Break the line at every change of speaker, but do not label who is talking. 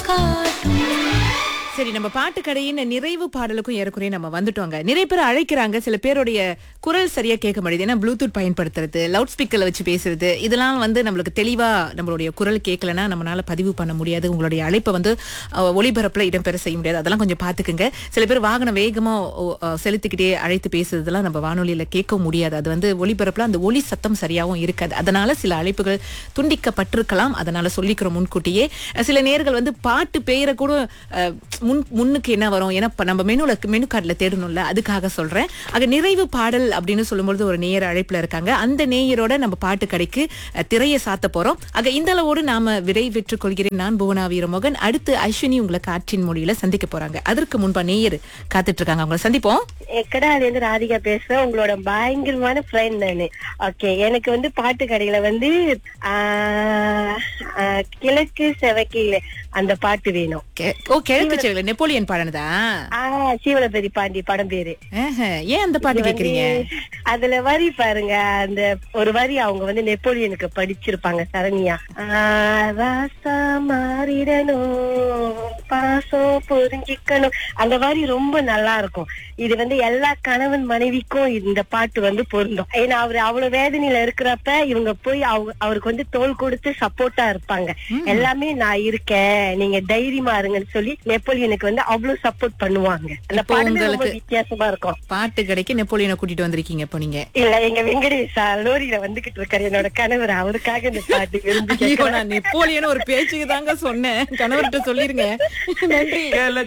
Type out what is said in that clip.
காட்டும்
சரி நம்ம பாட்டு கடையின் நிறைவு பாடலுக்கும் ஏறக்குறைய நம்ம வந்துட்டோங்க நிறைய பேர் அழைக்கிறாங்க சில பேருடைய குரல் சரியா கேட்க முடியுது ஏன்னா ப்ளூடூத் பயன்படுத்துறது லவுட் ஸ்பீக்கர்ல வச்சு பேசுறது இதெல்லாம் வந்து நம்மளுக்கு தெளிவா நம்மளுடைய குரல் கேட்கலன்னா நம்மளால பதிவு பண்ண முடியாது உங்களுடைய அழைப்பை வந்து அஹ், ஒளிபரப்புல இடம்பெற செய்ய முடியாது அதெல்லாம் கொஞ்சம் பாத்துக்குங்க சில பேர் வாகனம் வேகமா ஓ, அஹ், செலுத்திக்கிட்டே அழைத்து பேசுறதெல்லாம் நம்ம வானொலியில கேட்க முடியாது அது வந்து ஒளிபரப்புல அந்த ஒலி சத்தம் சரியாவும் இருக்காது அதனால சில அழைப்புகள் துண்டிக்கப்பட்டிருக்கலாம் அதனால சொல்லிக்கிறோம் முன்கூட்டியே அஹ், சில நேர்கள் வந்து பாட்டு பெயரை கூட அஹ், முன் முன்னுக்கு என்ன வரும் ஏன்னா இப்ப நம்ம மெனுல மெனு கார்டில் தேடணும்ல அதுக்காக சொல்றேன் ஆக நிறைவு பாடல் அப்படின்னு சொல்லும்பொழுது ஒரு நேயர் அழைப்புல இருக்காங்க அந்த நேயரோட நம்ம பாட்டு கடைக்கு அஹ், திரையை சாத்த போறோம் ஆக இந்த அளவோடு நாம விடை பெற்றுக் கொள்கிறேன் நான் புவனா வீரமோகன் அடுத்து அஸ்வினி உங்களை காற்றின் மொழியில சந்திக்க போறாங்க அதற்கு முன்பா நேயர் காத்துட்டு இருக்காங்க அவங்கள சந்திப்போம்
எக்கடா அதுல இருந்து ராதிகா பேசுறேன் உங்களோட பயங்கரமான ஃப்ரெண்ட் நானு ஓகே எனக்கு வந்து பாட்டு கடையில வந்து ஆஹ், ஆஹ், கிழக்கு செவக்கையில அந்த பாட்டு வேணும்
கே- ஓ கிழக்கு செவில நெப்போலியன் பாடினதா
ஆஹ் சீவலபதி பாண்டி படம் பேரு
ஆஹா, ஏன் அந்த பாட்டு
இது வந்து,
கேக்குறீங்க
அதுல வரி பாருங்க அந்த ஒரு வரி அவங்க வந்து நெப்போலியனுக்கு படிச்சிருப்பாங்க சரணியா ஆஹ், ராசா மாறிடணும் பாசம் புரிஞ்சிக்கணும் அந்த வரி ரொம்ப நல்லா இருக்கும் இது வந்து எல்லா கணவன் மனைவிக்கும் இந்த பாட்டு வந்து பொருந்தும் ஏன்னா அவரு அவ்வளவு வேதனையில இருக்கிறப்ப இவங்க போய் அவங்க அவருக்கு வந்து தோல் கொடுத்து சப்போர்ட்டா இருப்பாங்க எல்லாமே நான் இருக்கேன் நீங்க தைரியமா இருங்கன்னு சொல்லி நெப்போலியனுக்கு வந்து அவ்வளவு சப்போர்ட் பண்ணுவாங்க அந்த
இப்போ
பாடலே ரொம்ப
உங்களுக்கு-
வித்தியாசமா இருக்கும்
பாட்டு கடைக்கு நெப்போலியனை கூட்டிட்டு வந்திருக்கீங்க இப்போ நீங்க
இல்ல எங்க வெங்கடேஷா லோரியில வந்துகிட்டு இருக்காரு என்னோட கணவர் அவருக்காக இந்த பாட்டு விரும்பி
ஐயோ நான் நெப்போலியன் ஒரு பேச்சுக்கு தாங்க சொன்னேன் கணவர்கிட்ட சொல்லிருங்க நன்றி